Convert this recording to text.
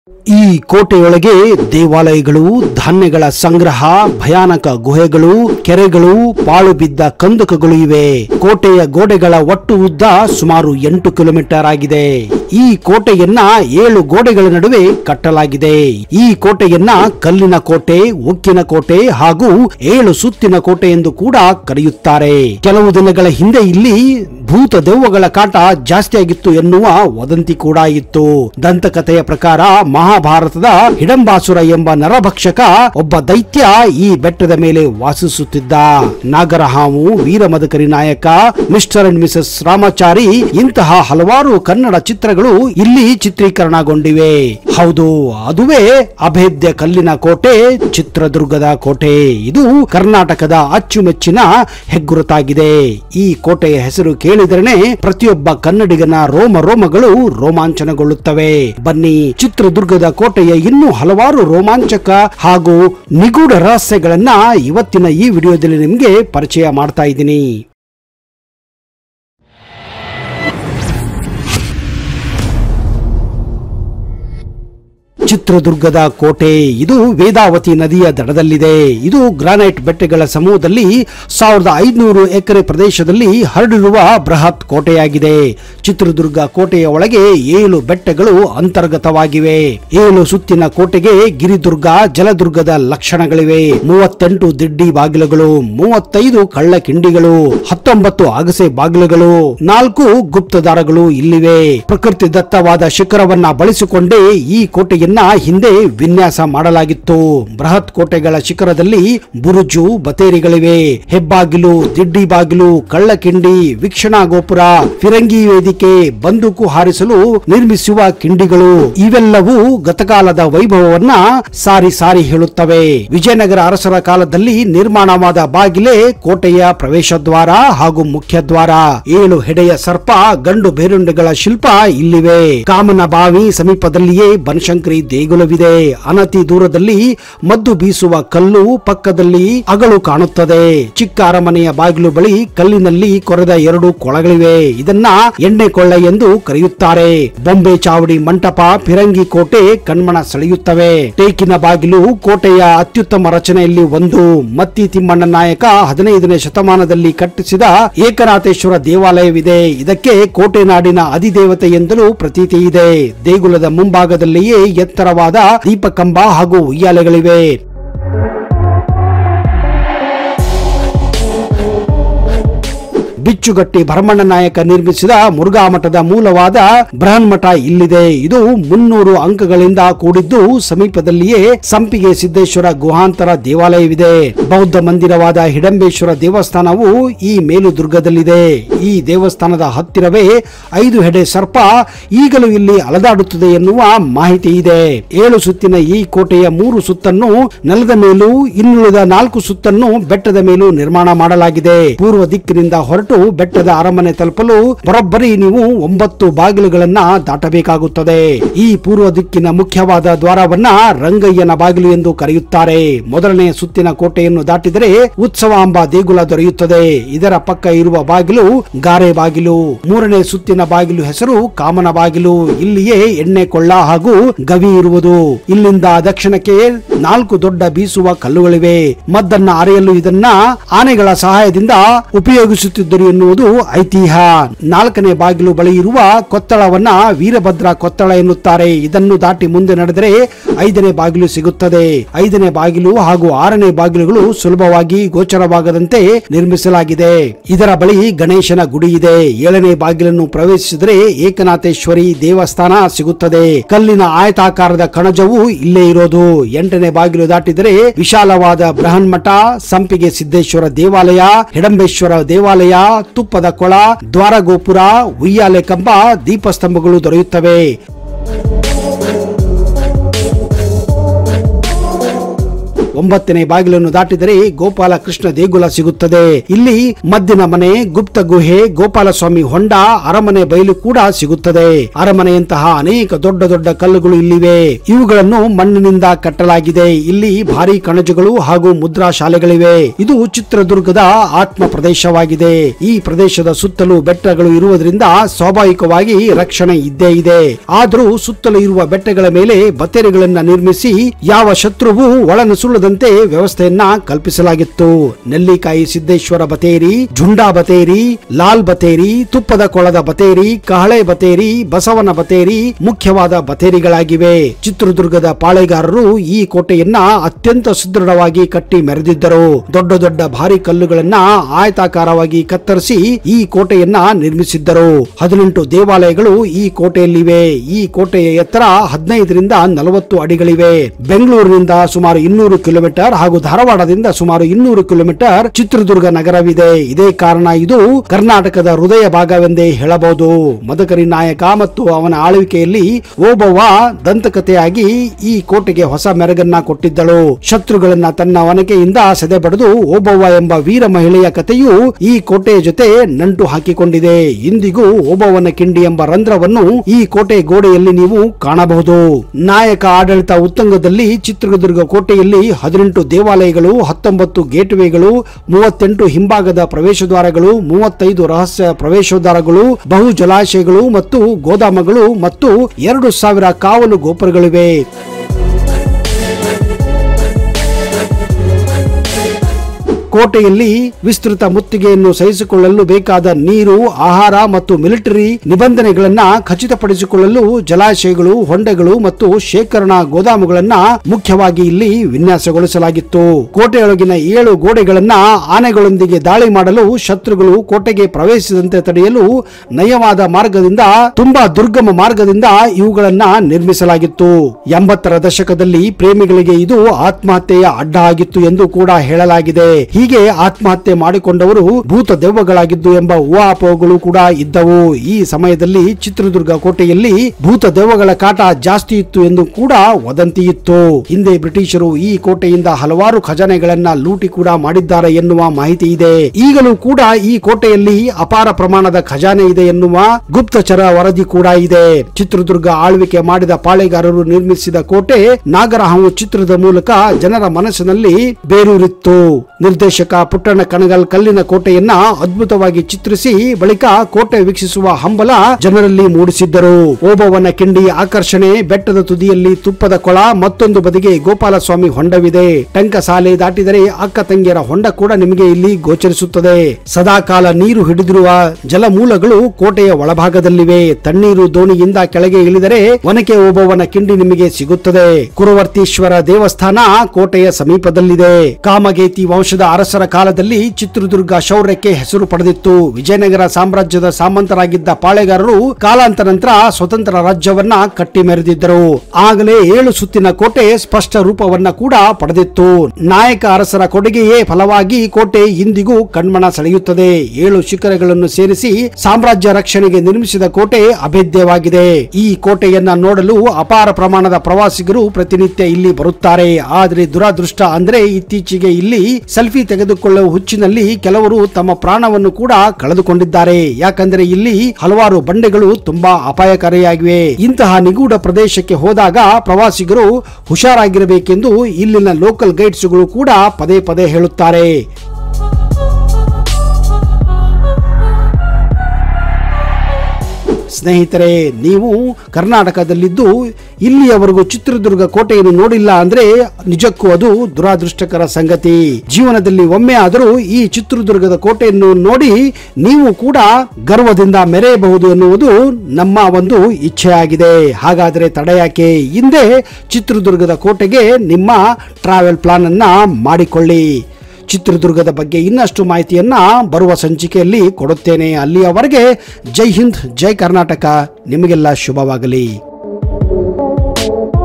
ಈ ಕೋಟೆಯೊಳಗೆ ದೇವಾಲಯಗಳು ಧಾನ್ಯಗಳ ಸಂಗ್ರಹ ಭಯಾನಕ ಗುಹೆಗಳು ಕೆರೆಗಳು ಪಾಳು ಬಿದ್ದ ಕಂದಕಗಳು ಇವೆ ಕೋಟೆಯ ಗೋಡೆಗಳ ಒಟ್ಟು ಉದ್ದ ಸುಮಾರು ಎಂಟು ಕಿಲೋಮೀಟರ್ ಆಗಿದೆ ಈ ಕೋಟೆಯನ್ನ ಏಳು ಗೋಡೆಗಳ ನಡುವೆ ಕಟ್ಟಲಾಗಿದೆ ಈ ಕೋಟೆಯನ್ನ ಕಲ್ಲಿನ ಕೋಟೆ ಉಕ್ಕಿನ ಕೋಟೆ ಹಾಗೂ ಏಳು ಸುತ್ತಿನ ಕೋಟೆ ಎಂದು ಕೂಡ ಕರೆಯುತ್ತಾರೆ ಕೆಲವು ದಿನಗಳ ಹಿಂದೆ ಇಲ್ಲಿ ಭೂತ ದೆವ್ವಗಳ ಕಾಟ ಜಾಸ್ತಿ ಆಗಿತ್ತು ಎನ್ನುವ ವದಂತಿ ಕೂಡ ಇತ್ತು ದಂತಕಥೆಯ ಪ್ರಕಾರ ಮಹಾಭಾರತದ ಹಿಡಂಬಾಸುರ ಎಂಬ ನರಭಕ್ಷಕ ಒಬ್ಬ ದೈತ್ಯ ಈ ಬೆಟ್ಟದ ಮೇಲೆ ವಾಸಿಸುತ್ತಿದ್ದ ನಾಗರಹಾವು ವೀರಮದಕರಿ ನಾಯಕ ಮಿಸ್ಟರ್ ಅಂಡ್ ಮಿಸಸ್ ರಾಮಾಚಾರಿ ಇಂತಹ ಹಲವಾರು ಕನ್ನಡ ಚಿತ್ರಗಳು ಇಲ್ಲಿ ಚಿತ್ರೀಕರಣಗೊಂಡಿವೆ ಹೌದು ಅದುವೇ ಅಭೇದ್ಯ ಕಲ್ಲಿನ ಕೋಟೆ ಚಿತ್ರದುರ್ಗದ ಕೋಟೆ ಇದು ಕರ್ನಾಟಕದ ಅಚ್ಚುಮೆಚ್ಚಿನ ಹೆಗ್ಗುರುತಾಗಿದೆ ಈ ಕೋಟೆಯ ಹೆಸರು ಕೇಳಿದರೆ ಪ್ರತಿಯೊಬ್ಬ ಕನ್ನಡಿಗನ ರೋಮ ರೋಮಗಳು ರೋಮಾಂಚನಗೊಳ್ಳುತ್ತವೆ ಬನ್ನಿ ಚಿತ್ರದುರ್ಗದ ಕೋಟೆಯ ಇನ್ನೂ ಹಲವಾರು ರೋಮಾಂಚಕ ಹಾಗೂ ನಿಗೂಢ ರಹಸ್ಯಗಳನ್ನ ಇವತ್ತಿನ ಈ ವಿಡಿಯೋದಲ್ಲಿ ನಿಮಗೆ ಪರಿಚಯ ಮಾಡ್ತಾ ಇದ್ದೀನಿ ಚಿತ್ರದುರ್ಗದ ಕೋಟೆ ಇದು ವೇದಾವತಿ ನದಿಯ ದಡದಲ್ಲಿದೆ ಇದು ಗ್ರಾನೈಟ್ ಬೆಟ್ಟಗಳ ಸಮೂಹದಲ್ಲಿ ಸಾವಿರದ ಐದುನೂರು ಎಕರೆ ಪ್ರದೇಶದಲ್ಲಿ ಹರಡಿರುವ ಬೃಹತ್ ಕೋಟೆಯಾಗಿದೆ ಚಿತ್ರದುರ್ಗ ಕೋಟೆಯ ಒಳಗೆ ಏಳು ಬೆಟ್ಟಗಳು ಅಂತರ್ಗತವಾಗಿವೆ ಏಳು ಸುತ್ತಿನ ಕೋಟೆಗೆ ಗಿರಿದುರ್ಗ ಜಲದುರ್ಗದ ಲಕ್ಷಣಗಳಿವೆ ಮೂವತ್ತೆಂಟು ದಿಡ್ಡಿ ಬಾಗಿಲುಗಳು ಮೂವತ್ತೈದು ಕಳ್ಳ ಕಿಂಡಿಗಳು ಹತ್ತೊಂಬತ್ತು ಅಗಸೆ ಬಾಗಿಲುಗಳು ನಾಲ್ಕು ಗುಪ್ತದಾರಗಳು ಇಲ್ಲಿವೆ ಪ್ರಕೃತಿ ದತ್ತವಾದ ಶಿಖರವನ್ನ ಬಳಸಿಕೊಂಡೇ ಈ ಕೋಟೆಯನ್ನ ಹಿಂದೆ ವಿನ್ಯಾಸ ಮಾಡಲಾಗಿತ್ತು ಬೃಹತ್ ಕೋಟೆಗಳ ಶಿಖರದಲ್ಲಿ ಬುರುಜು ಬತೇರಿಗಳಿವೆ ಹೆಬ್ಬಾಗಿಲು ದಿಡ್ಡಿ ಬಾಗಿಲು ಕಳ್ಳಕಿಂಡಿ ವೀಕ್ಷಣಾ ಗೋಪುರ ಫಿರಂಗಿ ವೇದಿಕೆ ಬಂದೂಕು ಹಾರಿಸಲು ನಿರ್ಮಿಸುವ ಕಿಂಡಿಗಳು ಇವೆಲ್ಲವೂ ಗತಕಾಲದ ವೈಭವವನ್ನ ಸಾರಿ ಸಾರಿ ಹೇಳುತ್ತವೆ ವಿಜಯನಗರ ಅರಸರ ಕಾಲದಲ್ಲಿ ನಿರ್ಮಾಣವಾದ ಬಾಗಿಲೆ ಕೋಟೆಯ ಪ್ರವೇಶ ದ್ವಾರ ಹಾಗೂ ಮುಖ್ಯ ದ್ವಾರ ಏಳು ಹೆಡೆಯ ಸರ್ಪ ಗಂಡು ಬೇರುಂಡೆಗಳ ಶಿಲ್ಪ ಇಲ್ಲಿವೆ ಕಾಮನ ಬಾವಿ ಸಮೀಪದಲ್ಲಿಯೇ ಬನಶಂಕರಿ ದೇಗುಲವಿದೆ ಅನತಿ ದೂರದಲ್ಲಿ ಮದ್ದು ಬೀಸುವ ಕಲ್ಲು ಪಕ್ಕದಲ್ಲಿ ಅಗಳು ಕಾಣುತ್ತದೆ ಚಿಕ್ಕ ಅರಮನೆಯ ಬಾಗಿಲು ಬಳಿ ಕಲ್ಲಿನಲ್ಲಿ ಕೊರೆದ ಎರಡು ಕೊಳಗಳಿವೆ ಇದನ್ನ ಎಣ್ಣೆ ಕೊಳ್ಳ ಎಂದು ಕರೆಯುತ್ತಾರೆ ಬೊಂಬೆ ಚಾವಡಿ ಮಂಟಪ ಫಿರಂಗಿ ಕೋಟೆ ಕಣ್ಮಣ ಸೆಳೆಯುತ್ತವೆ ಟೇಕಿನ ಬಾಗಿಲು ಕೋಟೆಯ ಅತ್ಯುತ್ತಮ ರಚನೆಯಲ್ಲಿ ಒಂದು ಮತ್ತಿ ತಿಮ್ಮಣ್ಣ ನಾಯಕ ಹದಿನೈದನೇ ಶತಮಾನದಲ್ಲಿ ಕಟ್ಟಿಸಿದ ಏಕನಾಥೇಶ್ವರ ದೇವಾಲಯವಿದೆ ಇದಕ್ಕೆ ಕೋಟೆ ನಾಡಿನ ಅಧಿದೇವತೆ ಎಂದಲೂ ಪ್ರತೀತಿ ಇದೆ ದೇಗುಲದ ಮುಂಭಾಗದಲ್ಲಿಯೇ ಎತ್ತರವಾದ ದೀಪಕಂಬ ಹಾಗೂ ಉಯ್ಯಾಲೆಗಳಿವೆ ಬಿಚ್ಚುಗಟ್ಟಿ ಭರಮಣ್ಣ ನಾಯಕ ನಿರ್ಮಿಸಿದ ಮುರುಘಾ ಮಠದ ಮೂಲವಾದ ಬೃಹನ್ಮಠ ಇಲ್ಲಿದೆ ಇದು ಮುನ್ನೂರು ಅಂಕಗಳಿಂದ ಕೂಡಿದ್ದು ಸಮೀಪದಲ್ಲಿಯೇ ಸಂಪಿಗೆ ಸಿದ್ದೇಶ್ವರ ಗುಹಾಂತರ ದೇವಾಲಯವಿದೆ ಬೌದ್ಧ ಮಂದಿರವಾದ ಹಿಡಂಬೇಶ್ವರ ದೇವಸ್ಥಾನವು ಈ ಮೇಲುದುರ್ಗದಲ್ಲಿದೆ ಈ ದೇವಸ್ಥಾನದ ಹತ್ತಿರವೇ ಐದು ಹೆಡೆ ಸರ್ಪ ಈಗಲೂ ಇಲ್ಲಿ ಅಲದಾಡುತ್ತದೆ ಎನ್ನುವ ಮಾಹಿತಿ ಇದೆ ಏಳು ಸುತ್ತಿನ ಈ ಕೋಟೆಯ ಮೂರು ಸುತ್ತನ್ನು ನೆಲದ ಮೇಲೂ ಇನ್ನುಳಿದ ನಾಲ್ಕು ಸುತ್ತನ್ನು ಬೆಟ್ಟದ ಮೇಲೂ ನಿರ್ಮಾಣ ಮಾಡಲಾಗಿದೆ ಪೂರ್ವ ದಿಕ್ಕಿನಿಂದ ಹೊರಟು ಬೆಟ್ಟದ ಅರಮನೆ ತಲುಪಲು ಬರೋಬ್ಬರಿ ನೀವು ಒಂಬತ್ತು ಬಾಗಿಲುಗಳನ್ನ ದಾಟಬೇಕಾಗುತ್ತದೆ ಈ ಪೂರ್ವ ದಿಕ್ಕಿನ ಮುಖ್ಯವಾದ ದ್ವಾರವನ್ನ ರಂಗಯ್ಯನ ಬಾಗಿಲು ಎಂದು ಕರೆಯುತ್ತಾರೆ ಮೊದಲನೇ ಸುತ್ತಿನ ಕೋಟೆಯನ್ನು ದಾಟಿದರೆ ಉತ್ಸವಾಂಬ ದೇಗುಲ ದೊರೆಯುತ್ತದೆ ಇದರ ಪಕ್ಕ ಇರುವ ಬಾಗಿಲು ಗಾರೆ ಬಾಗಿಲು ಮೂರನೇ ಸುತ್ತಿನ ಬಾಗಿಲು ಹೆಸರು ಕಾಮನ ಬಾಗಿಲು ಇಲ್ಲಿಯೇ ಎಣ್ಣೆ ಕೊಳ್ಳ ಹಾಗೂ ಗವಿ ಇರುವುದು ಇಲ್ಲಿಂದ ದಕ್ಷಿಣಕ್ಕೆ ನಾಲ್ಕು ದೊಡ್ಡ ಬೀಸುವ ಕಲ್ಲುಗಳಿವೆ ಮದ್ದನ್ನ ಅರೆಯಲು ಇದನ್ನ ಆನೆಗಳ ಸಹಾಯದಿಂದ ಉಪಯೋಗಿಸುತ್ತಿದ್ದರು ಎನ್ನುವುದು ಐತಿಹ್ಯ ನಾಲ್ಕನೇ ಬಾಗಿಲು ಬಳಿ ಇರುವ ಕೊತ್ತಳವನ್ನ ವೀರಭದ್ರ ಕೊತ್ತಳ ಎನ್ನುತ್ತಾರೆ ಇದನ್ನು ದಾಟಿ ಮುಂದೆ ನಡೆದರೆ ಐದನೇ ಬಾಗಿಲು ಸಿಗುತ್ತದೆ ಐದನೇ ಬಾಗಿಲು ಹಾಗೂ ಆರನೇ ಬಾಗಿಲುಗಳು ಸುಲಭವಾಗಿ ಗೋಚರವಾಗದಂತೆ ನಿರ್ಮಿಸಲಾಗಿದೆ ಇದರ ಬಳಿ ಗಣೇಶನ ಗುಡಿ ಇದೆ ಏಳನೇ ಬಾಗಿಲನ್ನು ಪ್ರವೇಶಿಸಿದರೆ ಏಕನಾಥೇಶ್ವರಿ ದೇವಸ್ಥಾನ ಸಿಗುತ್ತದೆ ಕಲ್ಲಿನ ಆಯತಾಕಾರದ ಕಣಜವು ಇಲ್ಲೇ ಇರೋದು ಎಂಟನೇ ಬಾಗಿಲು ದಾಟಿದರೆ ವಿಶಾಲವಾದ ಬೃಹನ್ಮಠ ಸಂಪಿಗೆ ಸಿದ್ದೇಶ್ವರ ದೇವಾಲಯ ಹಿಡಂಬೇಶ್ವರ ದೇವಾಲಯ ತುಪ್ಪದ ಕೊಳ ದ್ವಾರ ಗೋಪುರ ಉಯ್ಯಾಲೆ ಕಂಬ ದೀಪಸ್ತಂಭಗಳು ದೊರೆಯುತ್ತವೆ ಒಂಬತ್ತನೇ ಬಾಗಿಲನ್ನು ದಾಟಿದರೆ ಗೋಪಾಲ ಕೃಷ್ಣ ದೇಗುಲ ಸಿಗುತ್ತದೆ ಇಲ್ಲಿ ಮದ್ದಿನ ಮನೆ ಗುಪ್ತ ಗುಹೆ ಗೋಪಾಲಸ್ವಾಮಿ ಹೊಂಡ ಅರಮನೆ ಬಯಲು ಕೂಡ ಸಿಗುತ್ತದೆ ಅರಮನೆಯಂತಹ ಅನೇಕ ದೊಡ್ಡ ದೊಡ್ಡ ಕಲ್ಲುಗಳು ಇಲ್ಲಿವೆ ಇವುಗಳನ್ನು ಮಣ್ಣಿನಿಂದ ಕಟ್ಟಲಾಗಿದೆ ಇಲ್ಲಿ ಭಾರಿ ಕಣಜಗಳು ಹಾಗೂ ಮುದ್ರಾ ಶಾಲೆಗಳಿವೆ ಇದು ಚಿತ್ರದುರ್ಗದ ಆತ್ಮ ಪ್ರದೇಶವಾಗಿದೆ ಈ ಪ್ರದೇಶದ ಸುತ್ತಲೂ ಬೆಟ್ಟಗಳು ಇರುವುದರಿಂದ ಸ್ವಾಭಾವಿಕವಾಗಿ ರಕ್ಷಣೆ ಇದ್ದೇ ಇದೆ ಆದರೂ ಸುತ್ತಲೂ ಇರುವ ಬೆಟ್ಟಗಳ ಮೇಲೆ ಬತ್ತೇರಿಗಳನ್ನ ನಿರ್ಮಿಸಿ ಯಾವ ಶತ್ರುವು ಒಳನುಸುಳದಂತೆ ವ್ಯವಸ್ಥೆಯನ್ನ ಕಲ್ಪಿಸಲಾಗಿತ್ತು ನೆಲ್ಲಿಕಾಯಿ ಸಿದ್ದೇಶ್ವರ ಬತೇರಿ ಜುಂಡಾ ಬತೇರಿ ಲಾಲ್ ಬತೇರಿ ತುಪ್ಪದ ಕೊಳದ ಬತೇರಿ ಕಹಳೆ ಬತೇರಿ ಬಸವನ ಬತೇರಿ ಮುಖ್ಯವಾದ ಬತೇರಿಗಳಾಗಿವೆ ಚಿತ್ರದುರ್ಗದ ಪಾಳೆಗಾರರು ಈ ಕೋಟೆಯನ್ನ ಅತ್ಯಂತ ಸುದೃಢವಾಗಿ ಕಟ್ಟಿ ಮೆರೆದಿದ್ದರು ದೊಡ್ಡ ದೊಡ್ಡ ಭಾರಿ ಕಲ್ಲುಗಳನ್ನ ಆಯತಾಕಾರವಾಗಿ ಕತ್ತರಿಸಿ ಈ ಕೋಟೆಯನ್ನ ನಿರ್ಮಿಸಿದ್ದರು ಹದಿನೆಂಟು ದೇವಾಲಯಗಳು ಈ ಕೋಟೆಯಲ್ಲಿವೆ ಈ ಕೋಟೆಯ ಎತ್ತರ ಹದಿನೈದರಿಂದ ನಲವತ್ತು ಅಡಿಗಳಿವೆ ಬೆಂಗಳೂರಿನಿಂದ ಸುಮಾರು ಇನ್ನೂರು ಕಿಲೋಮೀಟರ್ ಹಾಗೂ ಧಾರವಾಡದಿಂದ ಸುಮಾರು ಇನ್ನೂರು ಕಿಲೋಮೀಟರ್ ಚಿತ್ರದುರ್ಗ ನಗರವಿದೆ ಇದೇ ಕಾರಣ ಇದು ಕರ್ನಾಟಕದ ಹೃದಯ ಭಾಗವೆಂದೇ ಹೇಳಬಹುದು ಮದಕರಿ ನಾಯಕ ಮತ್ತು ಅವನ ಆಳ್ವಿಕೆಯಲ್ಲಿ ಓಬವ್ವ ದಂತಕಥೆಯಾಗಿ ಈ ಕೋಟೆಗೆ ಹೊಸ ಮೆರಗನ್ನ ಕೊಟ್ಟಿದ್ದಳು ಶತ್ರುಗಳನ್ನ ತನ್ನ ಒನಕೆಯಿಂದ ಸೆದೆಬಡಿದು ಓಬವ್ವ ಎಂಬ ವೀರ ಮಹಿಳೆಯ ಕಥೆಯು ಈ ಕೋಟೆಯ ಜೊತೆ ನಂಟು ಹಾಕಿಕೊಂಡಿದೆ ಇಂದಿಗೂ ಓಬವ್ವನ ಕಿಂಡಿ ಎಂಬ ರಂಧ್ರವನ್ನು ಈ ಕೋಟೆ ಗೋಡೆಯಲ್ಲಿ ನೀವು ಕಾಣಬಹುದು ನಾಯಕ ಆಡಳಿತ ಉತ್ತಂಗದಲ್ಲಿ ಚಿತ್ರದುರ್ಗ ಕೋಟೆಯಲ್ಲಿ ಹದಿನೆಂಟು ದೇವಾಲಯಗಳು ಹತ್ತೊಂಬತ್ತು ಗೇಟ್ವೇಗಳು ಮೂವತ್ತೆಂಟು ಹಿಂಭಾಗದ ಪ್ರವೇಶ ದ್ವಾರಗಳು ಮೂವತ್ತೈದು ರಹಸ್ಯ ಪ್ರವೇಶದ್ವಾರಗಳು ಬಹು ಜಲಾಶಯಗಳು ಮತ್ತು ಗೋದಾಮಗಳು ಮತ್ತು ಎರಡು ಸಾವಿರ ಕಾವಲು ಗೋಪುರಗಳಿವೆ ಕೋಟೆಯಲ್ಲಿ ವಿಸ್ತೃತ ಮುತ್ತಿಗೆಯನ್ನು ಸಹಿಸಿಕೊಳ್ಳಲು ಬೇಕಾದ ನೀರು ಆಹಾರ ಮತ್ತು ಮಿಲಿಟರಿ ನಿಬಂಧನೆಗಳನ್ನ ಖಚಿತಪಡಿಸಿಕೊಳ್ಳಲು ಜಲಾಶಯಗಳು ಹೊಂಡಗಳು ಮತ್ತು ಶೇಖರಣಾ ಗೋದಾಮುಗಳನ್ನ ಮುಖ್ಯವಾಗಿ ಇಲ್ಲಿ ವಿನ್ಯಾಸಗೊಳಿಸಲಾಗಿತ್ತು ಕೋಟೆಯೊಳಗಿನ ಏಳು ಗೋಡೆಗಳನ್ನ ಆನೆಗಳೊಂದಿಗೆ ದಾಳಿ ಮಾಡಲು ಶತ್ರುಗಳು ಕೋಟೆಗೆ ಪ್ರವೇಶಿಸದಂತೆ ತಡೆಯಲು ನಯವಾದ ಮಾರ್ಗದಿಂದ ತುಂಬಾ ದುರ್ಗಮ ಮಾರ್ಗದಿಂದ ಇವುಗಳನ್ನ ನಿರ್ಮಿಸಲಾಗಿತ್ತು ಎಂಬತ್ತರ ದಶಕದಲ್ಲಿ ಪ್ರೇಮಿಗಳಿಗೆ ಇದು ಆತ್ಮಹತ್ಯೆಯ ಅಡ್ಡ ಆಗಿತ್ತು ಎಂದು ಕೂಡ ಹೇಳಲಾಗಿದೆ ಹೀಗೆ ಆತ್ಮಹತ್ಯೆ ಮಾಡಿಕೊಂಡವರು ಭೂತ ದೆವ್ವಗಳಾಗಿದ್ದು ಎಂಬ ಊಹಾಪೋಹಗಳು ಕೂಡ ಇದ್ದವು ಈ ಸಮಯದಲ್ಲಿ ಚಿತ್ರದುರ್ಗ ಕೋಟೆಯಲ್ಲಿ ಭೂತ ದೆವ್ವಗಳ ಕಾಟ ಜಾಸ್ತಿ ಇತ್ತು ಎಂದು ಕೂಡ ವದಂತಿ ಇತ್ತು ಹಿಂದೆ ಬ್ರಿಟಿಷರು ಈ ಕೋಟೆಯಿಂದ ಹಲವಾರು ಖಜಾನೆಗಳನ್ನ ಲೂಟಿ ಕೂಡ ಮಾಡಿದ್ದಾರೆ ಎನ್ನುವ ಮಾಹಿತಿ ಇದೆ ಈಗಲೂ ಕೂಡ ಈ ಕೋಟೆಯಲ್ಲಿ ಅಪಾರ ಪ್ರಮಾಣದ ಖಜಾನೆ ಇದೆ ಎನ್ನುವ ಗುಪ್ತಚರ ವರದಿ ಕೂಡ ಇದೆ ಚಿತ್ರದುರ್ಗ ಆಳ್ವಿಕೆ ಮಾಡಿದ ಪಾಳೆಗಾರರು ನಿರ್ಮಿಸಿದ ಕೋಟೆ ನಾಗರಹಾವು ಚಿತ್ರದ ಮೂಲಕ ಜನರ ಮನಸ್ಸಿನಲ್ಲಿ ಬೇರೂರಿತ್ತು ನಿರ್ದೇಶಕ ಪುಟ್ಟಣ್ಣ ಕಣಗಲ್ ಕಲ್ಲಿನ ಕೋಟೆಯನ್ನ ಅದ್ಭುತವಾಗಿ ಚಿತ್ರಿಸಿ ಬಳಿಕ ಕೋಟೆ ವೀಕ್ಷಿಸುವ ಹಂಬಲ ಜನರಲ್ಲಿ ಮೂಡಿಸಿದ್ದರು ಓಬವ್ವನ ಕಿಂಡಿ ಆಕರ್ಷಣೆ ಬೆಟ್ಟದ ತುದಿಯಲ್ಲಿ ತುಪ್ಪದ ಕೊಳ ಮತ್ತೊಂದು ಬದಿಗೆ ಗೋಪಾಲಸ್ವಾಮಿ ಹೊಂಡವಿದೆ ಟಂಕಸಾಲೆ ದಾಟಿದರೆ ಅಕ್ಕ ತಂಗಿಯರ ಹೊಂಡ ಕೂಡ ನಿಮಗೆ ಇಲ್ಲಿ ಗೋಚರಿಸುತ್ತದೆ ಸದಾಕಾಲ ನೀರು ಹಿಡಿದಿರುವ ಜಲಮೂಲಗಳು ಕೋಟೆಯ ಒಳಭಾಗದಲ್ಲಿವೆ ತಣ್ಣೀರು ದೋಣಿಯಿಂದ ಕೆಳಗೆ ಇಳಿದರೆ ಒನಕೆ ಓಬವ್ವನ ಕಿಂಡಿ ನಿಮಗೆ ಸಿಗುತ್ತದೆ ಕುರುವರ್ತೀಶ್ವರ ದೇವಸ್ಥಾನ ಕೋಟೆಯ ಸಮೀಪದಲ್ಲಿದೆ ಕಾಮಗೇತಿ ವಂಶದ ಅರಸರ ಕಾಲದಲ್ಲಿ ಚಿತ್ರದುರ್ಗ ಶೌರ್ಯಕ್ಕೆ ಹೆಸರು ಪಡೆದಿತ್ತು ವಿಜಯನಗರ ಸಾಮ್ರಾಜ್ಯದ ಸಾಮಂತರಾಗಿದ್ದ ಪಾಳೆಗಾರರು ಕಾಲಾಂತರ ನಂತರ ಸ್ವತಂತ್ರ ರಾಜ್ಯವನ್ನ ಕಟ್ಟಿ ಮೆರೆದಿದ್ದರು ಆಗಲೇ ಏಳು ಸುತ್ತಿನ ಕೋಟೆ ಸ್ಪಷ್ಟ ರೂಪವನ್ನ ಕೂಡ ಪಡೆದಿತ್ತು ನಾಯಕ ಅರಸರ ಕೊಡುಗೆಯೇ ಫಲವಾಗಿ ಕೋಟೆ ಇಂದಿಗೂ ಕಣ್ಮಣ ಸೆಳೆಯುತ್ತದೆ ಏಳು ಶಿಖರಗಳನ್ನು ಸೇರಿಸಿ ಸಾಮ್ರಾಜ್ಯ ರಕ್ಷಣೆಗೆ ನಿರ್ಮಿಸಿದ ಕೋಟೆ ಅಭೇದ್ಯವಾಗಿದೆ ಈ ಕೋಟೆಯನ್ನ ನೋಡಲು ಅಪಾರ ಪ್ರಮಾಣದ ಪ್ರವಾಸಿಗರು ಪ್ರತಿನಿತ್ಯ ಇಲ್ಲಿ ಬರುತ್ತಾರೆ ಆದರೆ ದುರಾದೃಷ್ಟ ಅಂದ್ರೆ ಇತ್ತೀಚೆಗೆ ಇಲ್ಲಿ ಸೆಲ್ಫಿ ತೆಗೆದುಕೊಳ್ಳುವ ಹುಚ್ಚಿನಲ್ಲಿ ಕೆಲವರು ತಮ್ಮ ಪ್ರಾಣವನ್ನು ಕೂಡ ಕಳೆದುಕೊಂಡಿದ್ದಾರೆ ಯಾಕಂದ್ರೆ ಇಲ್ಲಿ ಹಲವಾರು ಬಂಡೆಗಳು ತುಂಬಾ ಅಪಾಯಕಾರಿಯಾಗಿವೆ ಇಂತಹ ನಿಗೂಢ ಪ್ರದೇಶಕ್ಕೆ ಹೋದಾಗ ಪ್ರವಾಸಿಗರು ಹುಷಾರಾಗಿರಬೇಕೆಂದು ಇಲ್ಲಿನ ಲೋಕಲ್ ಗೈಡ್ಸ್ಗಳು ಕೂಡ ಪದೇ ಪದೇ ಹೇಳುತ್ತಾರೆ ಸ್ನೇಹಿತರೆ ನೀವು ಕರ್ನಾಟಕದಲ್ಲಿದ್ದು ಇಲ್ಲಿಯವರೆಗೂ ಚಿತ್ರದುರ್ಗ ಕೋಟೆಯನ್ನು ನೋಡಿಲ್ಲ ಅಂದ್ರೆ ನಿಜಕ್ಕೂ ಅದು ದುರಾದೃಷ್ಟಕರ ಸಂಗತಿ ಜೀವನದಲ್ಲಿ ಒಮ್ಮೆ ಆದರೂ ಈ ಚಿತ್ರದುರ್ಗದ ಕೋಟೆಯನ್ನು ನೋಡಿ ನೀವು ಕೂಡ ಗರ್ವದಿಂದ ಮೆರೆಯಬಹುದು ಎನ್ನುವುದು ನಮ್ಮ ಒಂದು ಇಚ್ಛೆಯಾಗಿದೆ ಹಾಗಾದರೆ ತಡೆಯಾಕೆ ಹಿಂದೆ ಚಿತ್ರದುರ್ಗದ ಕೋಟೆಗೆ ನಿಮ್ಮ ಟ್ರಾವೆಲ್ ಪ್ಲಾನ್ ಅನ್ನ ಮಾಡಿಕೊಳ್ಳಿ ಚಿತ್ರದುರ್ಗದ ಬಗ್ಗೆ ಇನ್ನಷ್ಟು ಮಾಹಿತಿಯನ್ನ ಬರುವ ಸಂಚಿಕೆಯಲ್ಲಿ ಕೊಡುತ್ತೇನೆ ಅಲ್ಲಿಯವರೆಗೆ ಜೈ ಹಿಂದ್ ಜೈ ಕರ್ನಾಟಕ ನಿಮಗೆಲ್ಲ ಶುಭವಾಗಲಿ